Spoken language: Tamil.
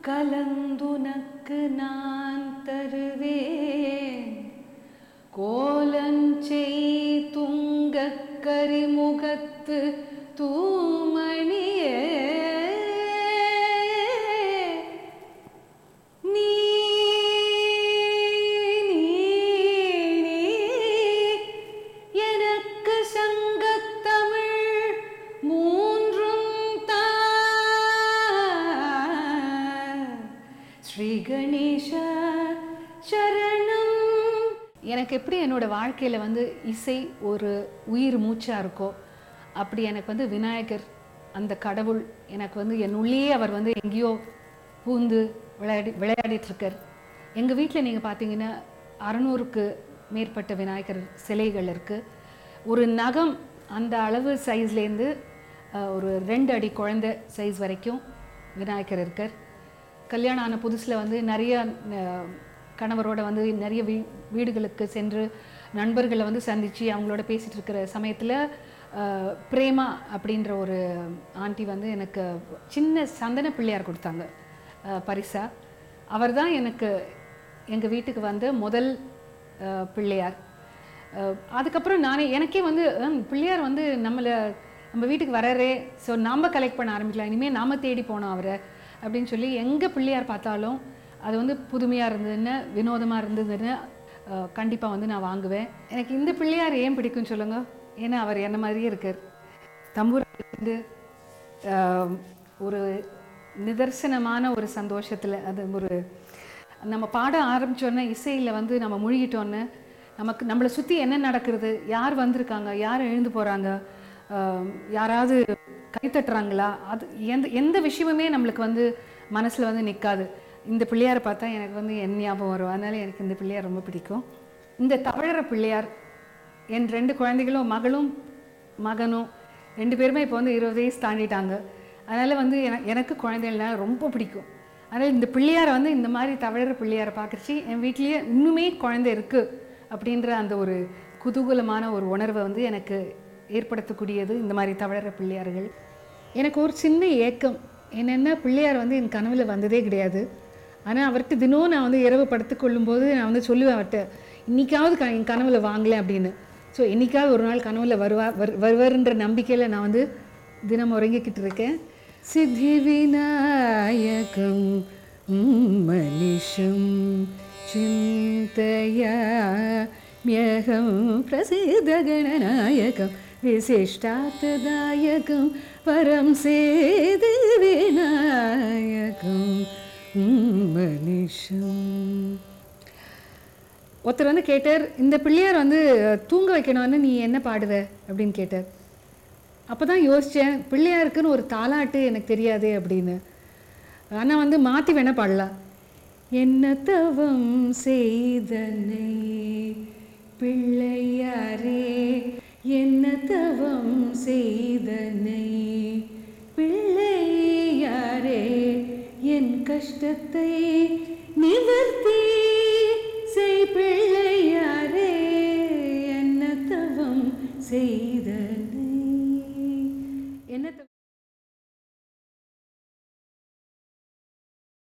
கலந்துனக்கு நான் தருவேன் கோலஞ்செய் துங்கக் கரிமுகத்து தூமணியே நீ நீ, நீ, எனக்கு சங்கத்தமிழ் மூன்றும் தா ஸ்ரீ கணேஷ சரணம் எனக்கு எப்படி என்னோட வாழ்க்கையில் வந்து இசை ஒரு உயிர் மூச்சாக இருக்கோ அப்படி எனக்கு வந்து விநாயகர் அந்த கடவுள் எனக்கு வந்து என் உள்ளேயே அவர் வந்து எங்கேயோ பூந்து விளையாடி விளையாடிட்டு இருக்கார் எங்கள் வீட்டில் நீங்கள் பார்த்தீங்கன்னா அறநூறுக்கு மேற்பட்ட விநாயகர் சிலைகள் இருக்குது ஒரு நகம் அந்த அளவு சைஸ்லேருந்து ஒரு ரெண்டு அடி குழந்தை சைஸ் வரைக்கும் விநாயகர் இருக்கார் கல்யாணம் ஆன புதுசில் வந்து நிறைய அஹ், கணவரோட வந்து நிறைய வீ வீடுகளுக்கு சென்று நண்பர்களை வந்து சந்தித்து அவங்களோட பேசிகிட்டு இருக்கிற சமயத்தில் பிரேமா அப்படின்ற ஒரு ஆண்டி வந்து எனக்கு சின்ன சந்தன பிள்ளையார் கொடுத்தாங்க அஹ், பரிசா அவர் தான் எனக்கு எங்கள் வீட்டுக்கு வந்த முதல் அஹ், பிள்ளையார் அஹ், அதுக்கப்புறம் நானே எனக்கே வந்து ஹம், பிள்ளையார் வந்து நம்மளை நம்ம வீட்டுக்கு வராரே ஸோ நாம் கலெக்ட் பண்ண ஆரம்பிக்கலாம் இனிமேல் நாம் தேடி போனோம் அவரை அப்படின்னு சொல்லி எங்கே பிள்ளையார் பார்த்தாலும் அது வந்து புதுமையாக இருந்ததுன்னு வினோதமாக இருந்ததுன்னு கண்டிப்பாக வந்து நான் வாங்குவேன் எனக்கு இந்த பிள்ளையார் ஏன் பிடிக்கும்னு சொல்லுங்க ஏன்னா அவர் என்ன மாதிரியே இருக்கார் தம்பூர் வந்து ஆஹ், ஒரு நிதர்சனமான ஒரு சந்தோஷத்தில் அது ஒரு நம்ம பாட ஆரம்பிச்சோன்னே இசையில் வந்து நம்ம முழுகிட்டோன்னே நமக்கு நம்மளை சுற்றி என்ன நடக்கிறது யார் வந்திருக்காங்க யார் எழுந்து போகிறாங்க யாராவது கை தட்டுறாங்களா அது எந்த எந்த விஷயமுமே நம்மளுக்கு வந்து மனசில் வந்து நிற்காது இந்த பிள்ளையாரை பார்த்தா எனக்கு வந்து என் ஞாபகம் வரும் அதனால எனக்கு இந்த பிள்ளையார் ரொம்ப பிடிக்கும் இந்த தவழற பிள்ளையார் என் ரெண்டு குழந்தைகளும் மகளும் மகனும் ரெண்டு பேருமே இப்போ வந்து இருபது வயசு தாண்டிட்டாங்க அதனால் வந்து என எனக்கு குழந்தைகள்னா ரொம்ப பிடிக்கும் அதனால் இந்த பிள்ளையாரை வந்து இந்த மாதிரி தவழற பிள்ளையாரை பார்க்குறச்சி என் வீட்லேயே இன்னுமே குழந்தை இருக்குது அப்படின்ற அந்த ஒரு குதூகலமான ஒரு உணர்வை வந்து எனக்கு ஏற்படுத்தக்கூடியது இந்த மாதிரி தவழற பிள்ளையார்கள் எனக்கு ஒரு சின்ன ஏக்கம் என்னென்ன பிள்ளையார் வந்து என் கனவுல வந்ததே கிடையாது ஆனால் அவர்கிட்ட தினம் நான் வந்து இரவு படுத்துக் கொள்ளும்போது நான் வந்து சொல்லுவேன் அவர்கிட்ட இன்னைக்காவது க என் கனவுல வாங்கலை அப்படின்னு ஸோ என்னைக்காவது ஒரு நாள் கனவுல வருவா வர் வருவார்ன்ற நம்பிக்கையில் நான் வந்து தினம் உறங்கிக்கிட்டு இருக்கேன் சித்தி விநாயகம் மனிஷம் சிந்தையா மியகம் பிரசித்தகணநாயகம் விசிஷ்டார்த்ததாயகம் பரம் சேது விநாயகம் மனிஷம் ஒருத்தர் வந்து கேட்டார் இந்த பிள்ளையார் வந்து தூங்க வைக்கணும்னு நீ என்ன பாடுவ அப்படின்னு கேட்டார் அப்போ தான் யோசித்தேன் பிள்ளையாருக்குன்னு ஒரு தாலாட்டு எனக்கு தெரியாதே அப்படின்னு ஆனால் வந்து மாற்றி வேணால் பாடலாம் என்ன தவம் செய்தனை பிள்ளையாரே என்ன தவம் செய்தனை பிள்ளையாரே என் கஷ்டத்தை நிவர்த்தி செய் பிள்ளையாரே என்ன தவம் செய்